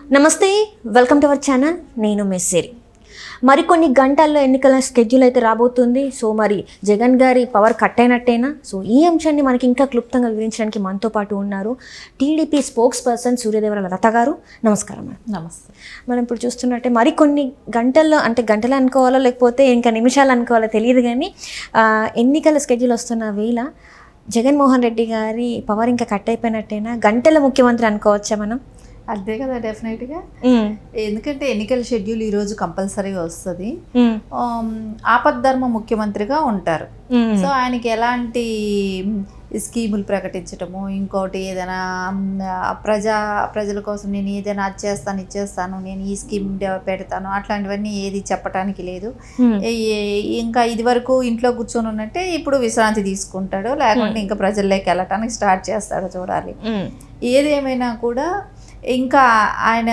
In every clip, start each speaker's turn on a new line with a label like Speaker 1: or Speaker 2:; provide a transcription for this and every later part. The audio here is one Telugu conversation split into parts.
Speaker 1: నమస్తే వెల్కమ్ టు అవర్ ఛానల్ నేను మెస్సేరి మరికొన్ని గంటల్లో ఎన్నికల స్కెడ్యూల్ అయితే రాబోతుంది సో మరి జగన్ గారి పవర్ కట్ అయినట్టేనా సో ఈ అంశాన్ని మనకి ఇంకా క్లుప్తంగా వివరించడానికి మనతో పాటు ఉన్నారు TDP spokesperson Suryadevara Latha garu నమస్కారం మేడం
Speaker 2: నమస్తే
Speaker 1: మనం ఇప్పుడు చూస్తున్నట్టే మరికొన్ని గంటల్లో అంటే గంటలు అనుకోవాలో లేకపోతే ఇంకా నిమిషాలు అనుకోవాలో తెలియదు కానీ ఆ, ఎన్నికల స్కెడ్యూల్ వస్తున్న వేళ జగన్మోహన్ రెడ్డి గారి పవర్ ఇంకా కట్ అయిపోయినట్టేనా గంటల ముఖ్యమంత్రి అనుకోవచ్చా మనం
Speaker 2: అంతే కదా డెఫినెట్గా
Speaker 1: ఉమ్,
Speaker 2: ఎందుకంటే ఎన్నికల షెడ్యూల్ ఈరోజు కంపల్సరీగా వస్తుంది
Speaker 1: ఉమ్,
Speaker 2: ఆమ్, ఆపద్ధర్మ ముఖ్యమంత్రిగా ఉంటారు
Speaker 1: ఉమ్.
Speaker 2: సో ఆయనకి ఎలాంటి స్కీములు ప్రకటించటము ఇంకోటి ఏదైనా మ్, ప్రజా ప్రజల కోసం నేను ఏదైనా అది చేస్తాను ఇది చేస్తాను నేను ఈ స్కీమ్ డెవ- పెడతాను అట్లాంటివన్నీ ఏది చెప్పడానికి లేదు
Speaker 1: ఉమ్,
Speaker 2: ఏ- ఇంకా ఇది వరకు ఇంట్లో కూర్చొని ఉన్నట్టే ఇప్పుడు విశ్రాంతి తీసుకుంటాడు లేకుంటే ఇంకా ప్రజల్లోకి వెళ్ళటానికి స్టార్ట్ చేస్తాడు చూడాలి
Speaker 1: ఉమ్,
Speaker 2: ఏదేమైనా కూడా ఇంకా ఆయన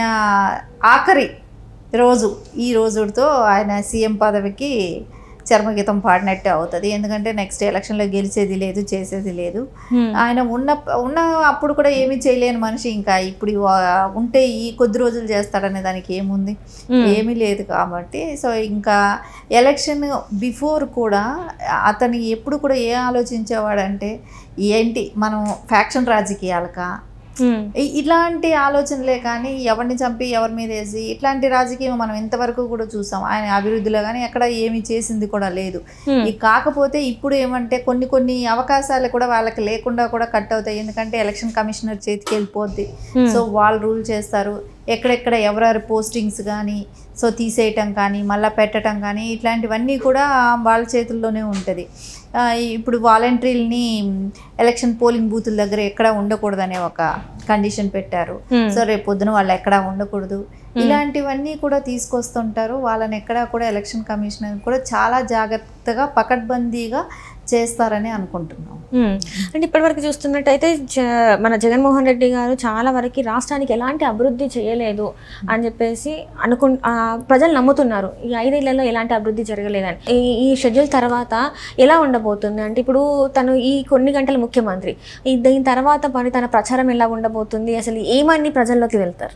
Speaker 2: ఆఖరి రోజు ఈ రోజుతో ఆయన సీఎం పదవికి చర్మగీతం పాడినట్టే అవుతుంది ఎందుకంటే నెక్స్ట్ ఎలక్షన్లో గెలిచేది లేదు చేసేది లేదు
Speaker 1: ఉమ్,
Speaker 2: ఆయన ఉన్న ఉన్న అప్పుడు కూడా ఏమీ చేయలేని మనిషి ఇంకా ఇప్పుడు వా- ఉంటే ఈ కొద్ది రోజులు చేస్తాడనే దానికి ఏముంది
Speaker 1: ఉమ్.
Speaker 2: ఏమీ లేదు కాబట్టి సో ఇంకా ఎలక్షన్ బిఫోర్ కూడా అతను ఎప్పుడు కూడా ఏ ఆలోచించేవాడంటే ఏంటి మనం ఫ్యాక్షన్ రాజకీయాలకా
Speaker 1: ఉమ్,
Speaker 2: ఇ- ఇలాంటి ఆలోచనలే కానీ ఎవరిని చంపి ఎవరి మీద వేసి ఇట్లాంటి రాజకీయం మనం ఇంతవరకు కూడా చూసాం ఆయన అభివృద్ధిలో కానీ ఎక్కడ ఏమీ చేసింది కూడా లేదు
Speaker 1: ఉమ్,
Speaker 2: ఈ కాకపోతే ఇప్పుడు ఏమంటే కొన్ని కొన్ని అవకాశాలు కూడా వాళ్ళకి లేకుండా కూడా కట్ అవుతాయి ఎందుకంటే ఎలక్షన్ కమిషనర్ చేతికి వెళ్ళిపోద్ది
Speaker 1: Hmm.
Speaker 2: సో వాళ్ళు రూల్ చేస్తారు ఎక్కడెక్కడ ఎవరెవరి పోస్టింగ్స్ కానీ సో తీసేయటం కానీ మళ్ళీ పెట్టడం కానీ ఇట్లాంటివన్నీ కూడా వాళ్ళ చేతుల్లోనే ఉంటుంది ఆ, ఇప్పుడు వాలంటీర్ని ఎలక్షన్ పోలింగ్ బూతుల దగ్గర ఎక్కడ ఉండకూడదనే ఒక కండిషన్ పెట్టారు
Speaker 1: Hmm.
Speaker 2: సో రేపు పొద్దున వాళ్ళు ఎక్కడా ఉండకూడదు ఇలాంటివన్నీ కూడా తీసుకొస్తుంటారు వాళ్ళని ఎక్కడా కూడా ఎలక్షన్ కమిషనర్ కూడా చాలా జాగ్రత్తగా పకడ్బందీగా చేస్తారని అనుకుంటున్నాం
Speaker 1: ఉమ్. అంటే ఇప్పటివరకు చూస్తున్నట్టయితే జ- మన జగన్మోహన్ రెడ్డి గారు చాలా వరకు రాష్ట్రానికి ఎలాంటి అభివృద్ధి చేయలేదు అని చెప్పేసి అనుకు ఆ, ప్రజలు నమ్ముతున్నారు ఈ ఐదేళ్లలో ఎలాంటి అభివృద్ధి జరగలేదని ఈ ఈ షెడ్యూల్ తర్వాత ఎలా ఉండబోతుంది అంటే ఇప్పుడు తను ఈ కొన్ని గంటల ముఖ్యమంత్రి ఈ దీని తర్వాత మరి తన ప్రచారం ఎలా ఉండబోతుంది అసలు ఏమని ప్రజల్లోకి వెళ్తారు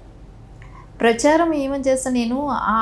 Speaker 2: ప్రచారం ఏమని చేస్తా నేను ఆ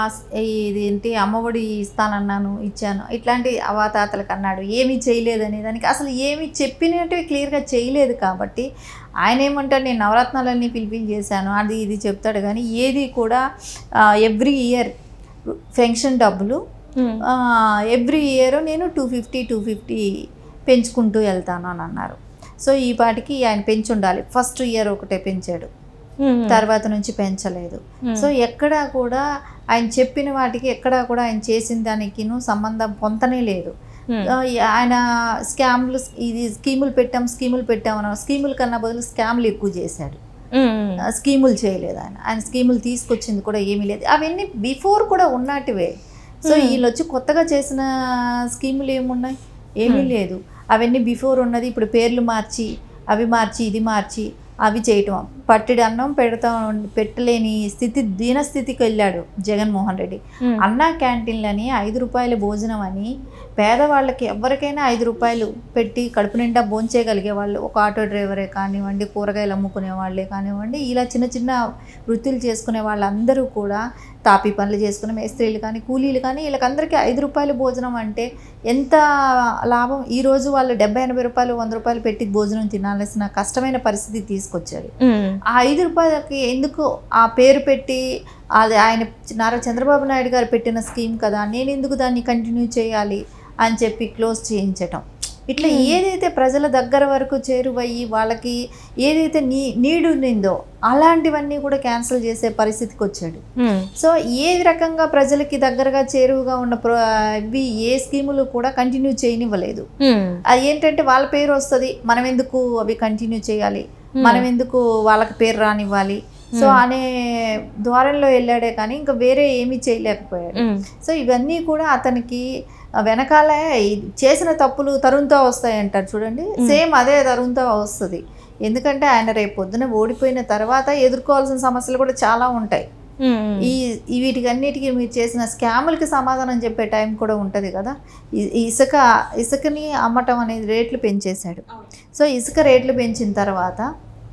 Speaker 2: ఇదేంటి అమ్మఒడి ఇస్తానన్నాను ఇచ్చాను ఇట్లాంటి అవాతాతలకు అన్నాడు ఏమీ చేయలేదనే దానికి అసలు ఏమీ చెప్పినట్టు క్లియర్గా చేయలేదు కాబట్టి ఆయన ఏమంటాడు నేను నవరత్నాలన్నీ ఫిల్ఫిల్ చేశాను అది ఇది చెప్తాడు కానీ ఏది కూడా ఎవ్రీ ఇయర్ పెన్షన్ డబ్బులు
Speaker 1: ఉమ్,
Speaker 2: ఎవ్రీ ఇయర్ నేను టూ ఫిఫ్టీ టూ ఫిఫ్టీ పెంచుకుంటూ వెళ్తాను అని అన్నారు సో ఈ పాటికి ఆయన పెంచి ఉండాలి ఫస్ట్ ఇయర్ ఒకటే పెంచాడు
Speaker 1: ఉమ్,
Speaker 2: తర్వాత నుంచి పెంచలేదు
Speaker 1: ఉమ్,
Speaker 2: సో ఎక్కడా కూడా ఆయన చెప్పిన వాటికి ఎక్కడా కూడా ఆయన చేసిన దానికిను సంబంధం పొంతనే లేదు
Speaker 1: ఉమ్,
Speaker 2: ఆ, ఆయన స్కామ్లు ఇది స్కీములు పెట్టాం స్కీములు పెట్టాం స్కీముల కన్నా బదులు స్కామ్లు ఎక్కువ చేశాడు
Speaker 1: ఉమ్,
Speaker 2: ఆ, స్కీములు చేయలేదు ఆయన ఆయన స్కీములు తీసుకొచ్చింది కూడా ఏమీ లేదు అవన్నీ బిఫోర్ కూడా ఉన్నట్టువే సో వీళ్ళు వచ్చి కొత్తగా చేసిన స్కీములు ఏమున్నాయి ఏమీ లేదు అవన్నీ బిఫోర్ ఉన్నది ఇప్పుడు పేర్లు మార్చి అవి మార్చి ఇది మార్చి అవి చేయటం పట్టెడు అన్నం పెడతా పెట్టలేని స్థితి దీనస్థితికి వెళ్ళాడు జగన్మోహన్ రెడ్డి
Speaker 1: ఉమ్,
Speaker 2: అన్నా క్యాంటీన్లని ఐదు రూపాయల భోజనం అని పేదవాళ్ళకి ఎవరికైనా ఐదు రూపాయలు పెట్టి కడుపు నిండా భోంచేయగలిగే వాళ్ళు ఒక ఆటో డ్రైవరే కానివ్వండి కూరగాయలు అమ్ముకునే వాళ్ళే కానివ్వండి ఇలా చిన్న చిన్న వృత్తులు చేసుకునే వాళ్ళందరూ కూడా తాపి పనులు చేసుకునే మేస్త్రీలు కానీ కూలీలు కానీ వీళ్ళకందరికీ ఐదు రూపాయల భోజనం అంటే ఎంత లాభం ఈ రోజు వాళ్ళు డెబ్బై ఎనభై రూపాయలు వంద రూపాయలు పెట్టి భోజనం తినాల్సిన కష్టమైన పరిస్థితి తీసుకొచ్చారు
Speaker 1: ఉమ్,
Speaker 2: ఆ ఐదు రూపాయలకి ఎందుకు ఆ పేరు పెట్టి అది ఆయన నారా చంద్రబాబు నాయుడు గారు పెట్టిన స్కీమ్ కదా నేను ఎందుకు దాన్ని కంటిన్యూ చేయాలి అని చెప్పి క్లోజ్ చేయించటం ఇట్లా ఏదైతే ప్రజల దగ్గర వరకు చేరువయ్యి వాళ్ళకి ఏదైతే నీ నీడు ఉండిందో అలాంటివన్నీ కూడా క్యాన్సిల్ చేసే పరిస్థితికి వచ్చాడు
Speaker 1: ఉమ్,
Speaker 2: సో ఏ రకంగా ప్రజలకి దగ్గరగా చేరువుగా ఉన్న ప్ర ఇవి ఏ స్కీములు కూడా కంటిన్యూ చేయనివ్వలేదు
Speaker 1: ఉమ్,
Speaker 2: అది ఏంటంటే వాళ్ళ పేరు వస్తుంది మనం ఎందుకు అవి కంటిన్యూ చేయాలి మనం ఎందుకు వాళ్ళకి పేరు రానివ్వాలి సో అనే ద్వారంలో వెళ్ళాడే కానీ ఇంకా వేరే ఏమీ చేయలేకపోయాడు
Speaker 1: ఉమ్,
Speaker 2: సో ఇవన్నీ కూడా అతనికి వెనకాల ఈ చేసిన తప్పులు తరుణ్తో వస్తాయి అంటారు చూడండి సేమ్ అదే తరుణ్తో వస్తుంది ఎందుకంటే ఆయన రేపు పొద్దున ఓడిపోయిన తర్వాత ఎదుర్కోవాల్సిన సమస్యలు కూడా చాలా ఉంటాయి
Speaker 1: ఉమ్,
Speaker 2: ఈ ఈ వీటికన్నిటికీ మీరు చేసిన స్కాములకి సమాధానం చెప్పే టైం కూడా ఉంటుంది కదా ఈ- ఈ ఇసుక ఇసుకని అమ్మటం అనేది రేట్లు పెంచేశాడు సో ఇసుక రేట్లు పెంచిన తర్వాత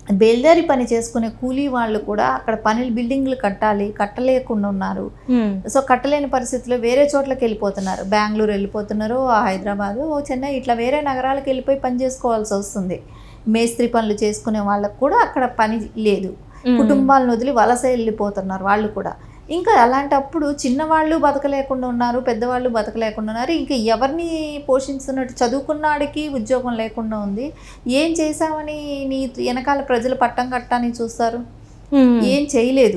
Speaker 2: బేల్దారి పని చేసుకునే కూలీ వాళ్ళు కూడా అక్కడ పనులు బిల్డింగ్లు కట్టాలి కట్టలేకుండా ఉన్నారు
Speaker 1: ఉమ్,
Speaker 2: సో కట్టలేని పరిస్థితుల్లో వేరే చోట్లకి వెళ్ళిపోతున్నారు బెంగళూరు వెళ్ళిపోతున్నారు ఆ హైదరాబాదు ఓ చెన్నై ఇట్లా వేరే నగరాలకు వెళ్ళిపోయి పని చేసుకోవాల్సి వస్తుంది మేస్త్రి పనులు చేసుకునే వాళ్ళకు కూడా అక్కడ పని లేదు
Speaker 1: ఉమ్.
Speaker 2: కుటుంబాలను వదిలి వలస వెళ్ళిపోతున్నారు వాళ్ళు కూడా ఇంకా అలాంటప్పుడు చిన్నవాళ్ళు బతకలేకుండా ఉన్నారు పెద్దవాళ్ళు బతకలేకుండా ఉన్నారు ఇంకా ఎవరిని పోషిస్తున్నట్టు చదువుకున్నాడికి ఉద్యోగం లేకుండా ఉంది ఏం చేశామని నీ వెనకాల ప్రజలు పట్టం కట్టని చూస్తారు
Speaker 1: ఉమ్,
Speaker 2: ఏం చేయలేదు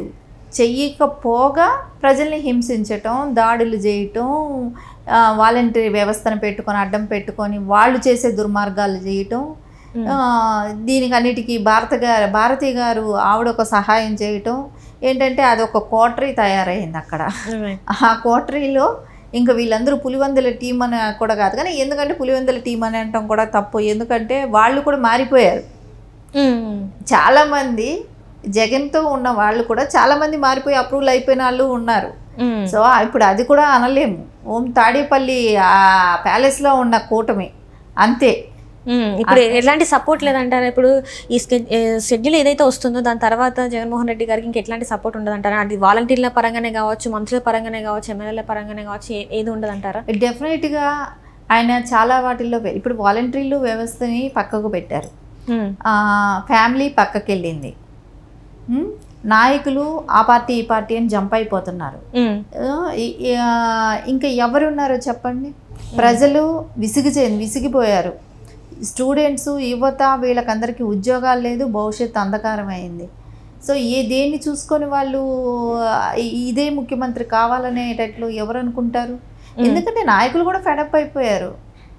Speaker 2: చెయ్యకపోగా ప్రజల్ని హింసించటం దాడులు చేయటం ఆ, వాలంటరీ వ్యవస్థను పెట్టుకొని అడ్డం పెట్టుకొని వాళ్ళు చేసే దుర్మార్గాలు చేయటం
Speaker 1: ఉమ్.
Speaker 2: ఆ, దీనికి అన్నిటికీ భారత గారు భారతి గారు ఆవిడ ఒక సహాయం చేయటం ఏంటంటే అదొక కోటరీ తయారైంది అక్కడ
Speaker 1: Right.
Speaker 2: ఆ కోటరీలో ఇంకా వీళ్ళందరూ పులివెందుల టీం అని కూడా కాదు కానీ ఎందుకంటే పులివెందుల టీం అని అనటం కూడా తప్పు ఎందుకంటే వాళ్ళు కూడా మారిపోయారు
Speaker 1: ఉమ్,
Speaker 2: చాలామంది జగన్తో ఉన్న వాళ్ళు కూడా చాలామంది మారిపోయి అప్రూవల్ అయిపోయిన వాళ్ళు ఉన్నారు
Speaker 1: ఉమ్.
Speaker 2: సో ఇప్పుడు అది కూడా అనలేము ఓం తాడేపల్లి ఆ ప్యాలెస్లో ఉన్న కూటమి అంతే
Speaker 1: ఉమ్, ఇప్పుడు ఎలాంటి సపోర్ట్ లేదంటారా ఇప్పుడు ఈ షెడ్యూల్ ఏదైతే వస్తుందో దాని తర్వాత జగన్మోహన్ రెడ్డి గారికి ఇంకా ఎట్లాంటి సపోర్ట్ ఉండదంటారా అది వాలంటీర్ల పరంగానే కావచ్చు మంత్రుల పరంగానే కావచ్చు ఎమ్మెల్యేల పరంగానే కావచ్చు ఏ- ఏది ఉండదంటారా
Speaker 2: డెఫినెట్గా ఆయన చాలా వాటిల్లో పె- ఇప్పుడు వాలంటీర్లు వ్యవస్థని పక్కకు పెట్టారు
Speaker 1: ఉమ్,
Speaker 2: ఆ, ఫ్యామిలీ పక్కకి వెళ్ళింది ఉమ్, నాయకులు ఆ పార్టీ ఈ పార్టీ అని జంప్ అయిపోతున్నారు
Speaker 1: ఉమ్,
Speaker 2: ఆ, ఈ- ఈ, ఆ, ఇంకా ఎవరున్నారో చెప్పండి ప్రజలు విసిగి చే విసిగిపోయారు స్టూడెంట్స్ యువత వీళ్ళకందరికీ ఉద్యోగాలు లేదు భవిష్యత్తు అంధకారం అయింది సో ఏ దేన్ని చూసుకొని వాళ్ళు ఆ, ఇ- ఇదే ముఖ్యమంత్రి కావాలనేటట్లు ఎవరు అనుకుంటారు ఎందుకంటే నాయకులు కూడా ఫెడప్ అయిపోయారు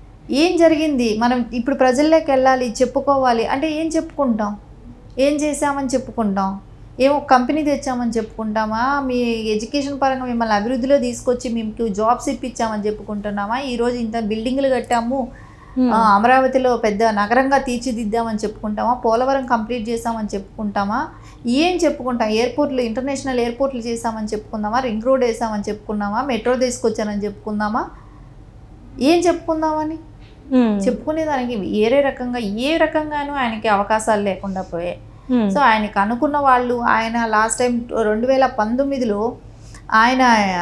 Speaker 2: ఏం జరిగింది మనం ఇప్పుడు ప్రజల్లోకి వెళ్ళాలి చెప్పుకోవాలి అంటే ఏం చెప్పుకుంటాం ఏం చేశామని చెప్పుకుంటాం ఏమో కంపెనీ తెచ్చామని చెప్పుకుంటామా మీ ఎడ్యుకేషన్ పరంగా మిమ్మల్ని అభివృద్ధిలో తీసుకొచ్చి మీకు జాబ్స్ ఇప్పించామని చెప్పుకుంటున్నామా ఈరోజు ఇంత బిల్డింగ్లు కట్టాము
Speaker 1: ఉమ్,
Speaker 2: ఆ, అమరావతిలో పెద్ద నగరంగా తీర్చిదిద్దామని చెప్పుకుంటామా పోలవరం కంప్లీట్ చేసామని చెప్పుకుంటామా ఏం చెప్పుకుంటాం ఎయిర్పోర్ట్లు ఇంటర్నేషనల్ ఎయిర్పోర్ట్లు చేసామని చెప్పుకుందామా రింగ్ రోడ్ వేసామని చెప్పుకున్నామా మెట్రో తీసుకొచ్చానని చెప్పుకుందామా ఏం చెప్పుకుందామని
Speaker 1: ఉమ్,
Speaker 2: చెప్పుకునే దానికి వేరే రకంగా ఏ రకంగానూ ఆయనకి అవకాశాలు లేకుండా పోయాయి
Speaker 1: ఉమ్,
Speaker 2: సో ఆయనకి అనుకున్న వాళ్ళు ఆయన లాస్ట్ టైం రెండు వేల పంతొమ్మిదిలో ఆయన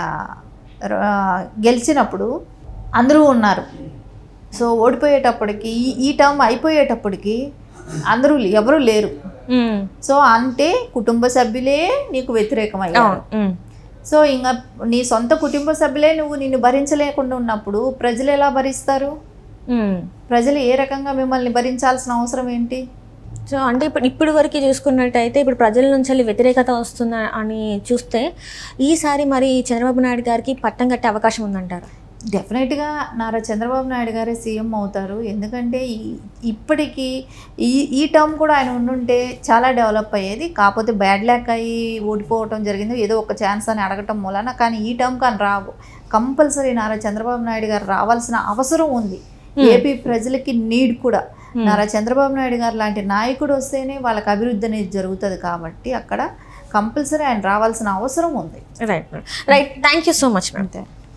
Speaker 2: ఆ, గెలిచినప్పుడు అందరూ ఉన్నారు సో ఓడిపోయేటప్పటికి ఈ ఈ టర్మ్ అయిపోయేటప్పటికి అందరూ ఎవరూ లేరు
Speaker 1: ఉమ్,
Speaker 2: సో అంటే కుటుంబ సభ్యులే నీకు వ్యతిరేకమయ్యారు
Speaker 1: అవును ఉమ్,
Speaker 2: సో ఇంకా నీ సొంత కుటుంబ సభ్యులే నువ్వు నిన్ను భరించలేకుండా ఉన్నప్పుడు ప్రజలు ఎలా భరిస్తారు
Speaker 1: ఉమ్.
Speaker 2: ప్రజలు ఏ రకంగా మిమ్మల్ని భరించాల్సిన అవసరం ఏంటి
Speaker 1: సో అంటే ఇప్పుడు ఇప్పుడు వరకు చూసుకున్నట్టయితే ఇప్పుడు ప్రజల నుంచి వెళ్ళి వ్యతిరేకత వస్తుందా అని చూస్తే ఈసారి మరి చంద్రబాబు నాయుడు గారికి పట్టం కట్టే అవకాశం ఉందంటారు
Speaker 2: డెఫినెట్గా నారా చంద్రబాబు నాయుడు గారే సీఎం అవుతారు ఎందుకంటే ఈ- ఇప్పటికీ ఈ ఈ టర్మ్ కూడా ఆయన ఉండుంటే చాలా డెవలప్ అయ్యేది కాకపోతే బ్యాడ్ ల్యాక్ అయ్యి ఓడిపోవటం జరిగింది ఏదో ఒక ఛాన్స్ అని అడగటం మూలన కానీ ఈ టర్మ్ కానీ రావు కంపల్సరీ నారా చంద్రబాబు నాయుడు గారు రావాల్సిన అవసరం ఉంది ఏపీ ప్రజలకి నీడ్ కూడా నారా చంద్రబాబు నాయుడు గారు లాంటి నాయకుడు వస్తేనే వాళ్ళకి అభివృద్ధి అనేది జరుగుతుంది కాబట్టి అక్కడ కంపల్సరీ ఆయన రావాల్సిన అవసరం ఉంది
Speaker 1: right right thank you so much ma'am
Speaker 2: అంతే